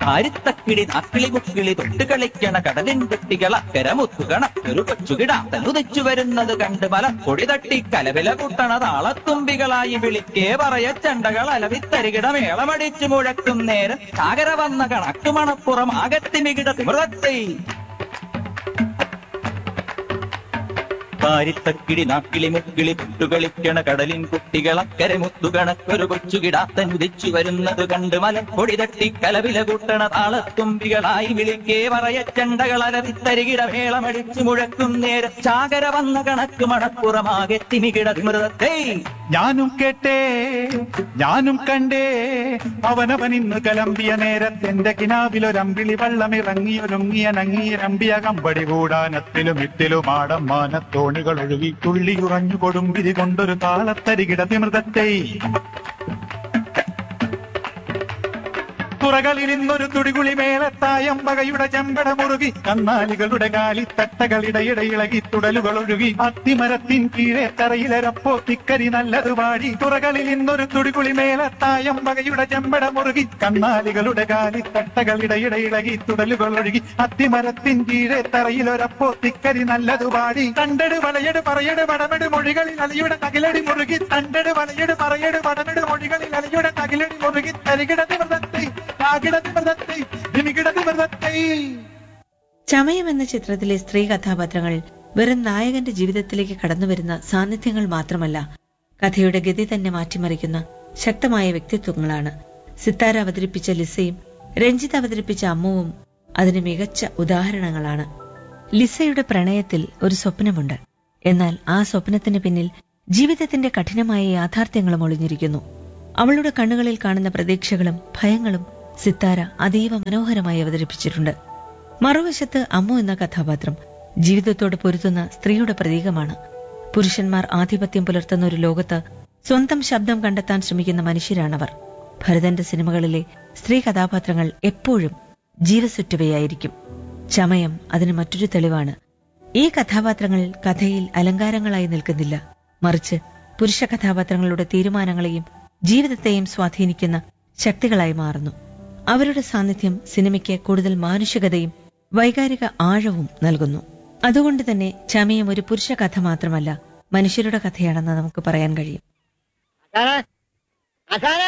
ആരിത്തക്കിളി നാക്കിളി മുക്കിളി തൊട്ട് കളിക്കണ കടലിൻ കുട്ടികൾ അക്കരമുത്തുകണ ഒരു കൊച്ചുകിടാത്തനുദിച്ചു വരുന്നത് കണ്ട് മല പൊടി തട്ടി കലവില കൂട്ടണ താളത്തുമ്പികളായി വിളിക്കേ പറയ ചെണ്ടകൾ അലവിത്തരികിട മേളമടിച്ചു മുഴക്കും നേരം ചാകര വന്ന കണക്കുമണപ്പുറം ആകത്തി മികിട തിമൃതത്തെ പാരിത്തക്കിടി നാക്കിളി മുക്കിളി തൊട്ടുകളിക്കണ കടലിൻ കുട്ടികൾ അക്കരെ മുത്തുകണക്കൊരു കൊച്ചുകിടാത്തൻ ഉദിച്ചു വരുന്നത് കണ്ട് മലപ്പൊടി തട്ടി കലവില കൂട്ടണ താളത്തുമ്പികളായി വിളിക്കേ പറയ ചെണ്ടകൾ അലവിത്തരികിട മേളമടിച്ചു മുഴക്കും നേരം ചാകര വന്ന കണക്ക് മണപ്പുറമാകെ തിമികിട തിമൃതത്തെ ഞാനും കേട്ടേ ഞാനും കണ്ടേ അവനവൻ ഇന്ന് കലമ്പിയ നേരത്തെന്റെ കിനാവിലൊരമ്പിളി വെള്ളമിറങ്ങിയൊരുങ്ങിയ നങ്ങിയ കമ്പടി കൂടാനത്തിലും ഇത്തിലും ആടം മാനത്തോണികൾ ഒഴുകി തുള്ളിയുറഞ്ഞു കൊടുമ്പിരി കൊണ്ടൊരു താളത്തരികിട തിമൃതത്തെ തുറകളിൽ ഇന്നൊരു തുടികുളി മേളത്തായം വകയുടെ ചെമ്പട മുറുകി കന്നാലികളുടെ കാലിത്തട്ടകളിടയിടെ ഇളകി തുടലുകൾ ഒഴുകി അത്തിമരത്തിൻ കീഴെ തറയിലരപ്പോ തിക്കരി നല്ലത് പാടി തുറകളിൽ ഇന്നൊരു തുടികുളി മേളത്തായം വകയുടെ ചെമ്പട മുറുകി കന്നാലികളുടെ കാലിത്തട്ടകളിടയിടെ ഇളകി തുടലുകൾ ഒഴുകി അത്തിമരത്തിൻ കീഴെ തറയിലൊരപ്പോ തിക്കരി നല്ലത് പാടി കണ്ടട് വളയട് പറയട് വടമെട് മൊഴികളിൽ അലിയുടെ തകിലടി മുറുകി തണ്ടട് വളയട് പറയട് വടമെട് മൊഴികളിൽ അലിയുടെ തകിലടി മുറുകി തരികിടതി മൃതത്തെ കാകിടതി മൃതത്തെ ദിമികിടതി മൃതത്തെ ചമയം എന്ന ചിത്രത്തിലെ സ്ത്രീ കഥാപാത്രങ്ങൾ വെറും നായകന്റെ ജീവിതത്തിലേക്ക് കടന്നുവരുന്ന സാന്നിധ്യങ്ങൾ മാത്രമല്ല കഥയുടെ ഗതി തന്നെ മാറ്റിമറിക്കുന്ന ശക്തമായ വ്യക്തിത്വങ്ങളാണ് സിത്താര അവതരിപ്പിച്ച ലിസയും രഞ്ജിത്ത് അവതരിപ്പിച്ച അമ്മുവും അതിന് മികച്ച ഉദാഹരണങ്ങളാണ് ലിസയുടെ പ്രണയത്തിൽ ഒരു സ്വപ്നമുണ്ട് എന്നാൽ ആ സ്വപ്നത്തിന് പിന്നിൽ ജീവിതത്തിന്റെ കഠിനമായ യാഥാർത്ഥ്യങ്ങളും ഒളിഞ്ഞിരിക്കുന്നു അവളുടെ കണ്ണുകളിൽ കാണുന്ന പ്രതീക്ഷകളും ഭയങ്ങളും സിത്താര അതീവ മനോഹരമായി അവതരിപ്പിച്ചിട്ടുണ്ട് മറുവശത്ത് അമ്മു എന്ന കഥാപാത്രം ജീവിതത്തോട് പൊരുത്തുന്ന സ്ത്രീയുടെ പ്രതീകമാണ് പുരുഷന്മാർ ആധിപത്യം പുലർത്തുന്ന ഒരു ലോകത്ത് സ്വന്തം ശബ്ദം കണ്ടെത്താൻ ശ്രമിക്കുന്ന മനുഷ്യരാണവർ ഭരതന്റെ സിനിമകളിലെ സ്ത്രീ കഥാപാത്രങ്ങൾ എപ്പോഴും ജീവസുറ്റവയായിരിക്കും ചമയം അതിന് മറ്റൊരു തെളിവാണ് ഈ കഥാപാത്രങ്ങൾ കഥയിൽ അലങ്കാരങ്ങളായി നിൽക്കുന്നില്ല മറിച്ച് പുരുഷ കഥാപാത്രങ്ങളുടെ തീരുമാനങ്ങളെയും ജീവിതത്തെയും സ്വാധീനിക്കുന്ന ശക്തികളായി മാറുന്നു അവരുടെ സാന്നിധ്യം സിനിമയ്ക്ക് കൂടുതൽ മാനുഷികതയും വൈകാരിക ആഴവും നൽകുന്നു അതുകൊണ്ട് തന്നെ ചമയം ഒരു പുരുഷ കഥ മാത്രമല്ല മനുഷ്യരുടെ കഥയാണെന്ന് നമുക്ക് പറയാൻ കഴിയും ആശാനെ ആശാനെ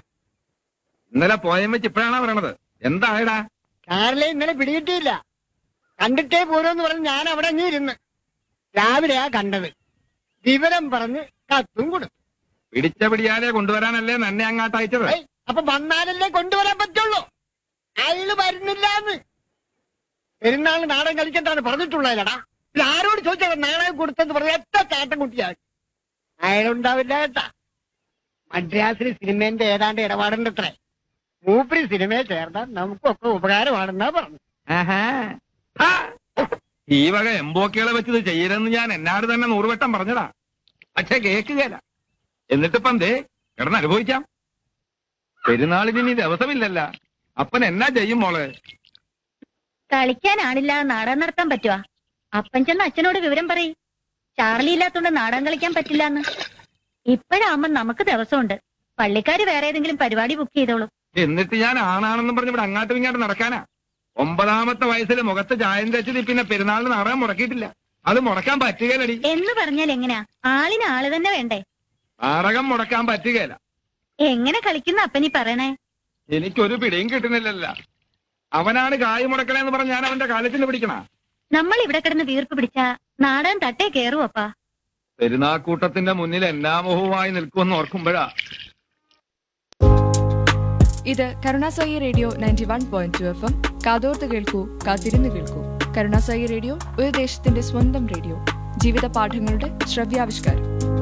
ഇന്നലെ പോയമ്മച്ച് ഇപ്പോഴാണോ പറയണത് എന്തായടാ കാറിലെ ഇന്നലെ പിടികിട്ടിയില്ല കണ്ടിട്ടേ പോരെന്ന് പറഞ്ഞ് ഞാൻ അവിടെ അങ്ങ് ഇരുന്ന് രാവിലെയാ കണ്ടത് വിവരം പറഞ്ഞ് കത്തും കൊടുത്തു പിടിച്ച പിടിയാലെ കൊണ്ടുവരാനല്ലേ നന്നെ അങ്ങാട്ട് അയച്ചത് ഏയ്, അപ്പൊ വന്നാലല്ലേ കൊണ്ടുവരാൻ പറ്റുള്ളൂ അയാള് വരുന്നില്ലാന്ന് പെരുന്നാൾ നാടൻ കളിക്കണ്ടാണ് പറഞ്ഞിട്ടുള്ളതല്ലടാ ഇത് ആരോട് ചോദിച്ചാൽ നാടകം കൊടുത്തെന്ന് പറഞ്ഞ എത്ര ചാട്ടം കുട്ടിയാണ് അയാളുണ്ടാവില്ല കേട്ടാ മദ്രാസിൽ സിനിമേന്റെ ഏതാണ്ട് ഇടപാടുണ്ട് അത്രേ മൂപ്പരി സിനിമയിൽ ചേർന്നാൽ നമുക്കൊക്കെ ഉപകാരമാണെന്നാ പറഞ്ഞു ആഹാ. ഹാ. ഈ വക എംബോക്കികളെ വെച്ചത് ചെയ്യരുതെന്ന് ഞാൻ എന്നാട് തന്നെ നൂറുവട്ടം പറഞ്ഞതാ പക്ഷെ കേക്കുകയില്ല എന്നിട്ടിപ്പം ദേ കിടന്ന് അനുഭവിക്കാം പെരുന്നാളിന് ഇനി ദിവസമില്ലല്ല അപ്പൻ എന്നാ ചെയ്യും മോള് കളിക്കാനാണില്ല നാടകം നടത്താൻ പറ്റുവാ അപ്പൻ ചെന്ന് അച്ഛനോട് വിവരം പറയും ചാർലി ഇല്ലാത്തോണ്ട് നാടകം കളിക്കാൻ പറ്റില്ലാന്ന് ഇപ്പോഴാകുമ്പോ നമുക്ക് ദിവസമുണ്ട് പള്ളിക്കാര് വേറെ ഏതെങ്കിലും പരിപാടി ബുക്ക് ചെയ്തോളൂ എന്നിട്ട് ഞാൻ ആണാണെന്നും പറഞ്ഞ് ഇവിടെ അങ്ങാട്ടും ഇങ്ങോട്ടും നടക്കാനാ ഒമ്പതാമത്തെ വയസ്സിൽ മുഖത്ത് ചായം തെച്ചത് പിന്നെ പെരുന്നാളിന് നാടകം മുടക്കിയിട്ടില്ല അത് മുടക്കാൻ പറ്റുകയില്ലടി എന്ന് പറഞ്ഞാൽ എങ്ങനെയാ ആളിന് ആള് തന്നെ വേണ്ടേ നാടകം മുടക്കാൻ പറ്റുകയില്ല എങ്ങനെ കളിക്കുന്ന അപ്പനീ പറയണേ എനിക്കൊരു പിടിയും കിട്ടുന്നില്ലല്ല അവനാണ് കായ് മുടക്കണേന്ന് പറഞ്ഞ് ഞാൻ അവന്റെ കാലത്തിന് പിടിക്കണ നമ്മൾ ഇവിടെ കിടന്ന് വീർപ്പ് പിടിച്ചാ നാടകം തട്ടേ കേറുവപ്പാ പെരുന്നാക്കൂട്ടത്തിന്റെ മുന്നിൽ എല്ലാ മുഖവുമായി നിൽക്കുമെന്ന് ഓർക്കുമ്പോഴാ ഇത് കരുണാസായി radio ninety one point two F M കാതോർത്ത് കേൾക്കൂ കാത്തിരുന്ന് കേൾക്കൂ കരുണാസായി റേഡിയോ ഒരു ദേശത്തിന്റെ സ്വന്തം റേഡിയോ ജീവിത പാഠങ്ങളുടെ ശ്രവ്യാവിഷ്കാരം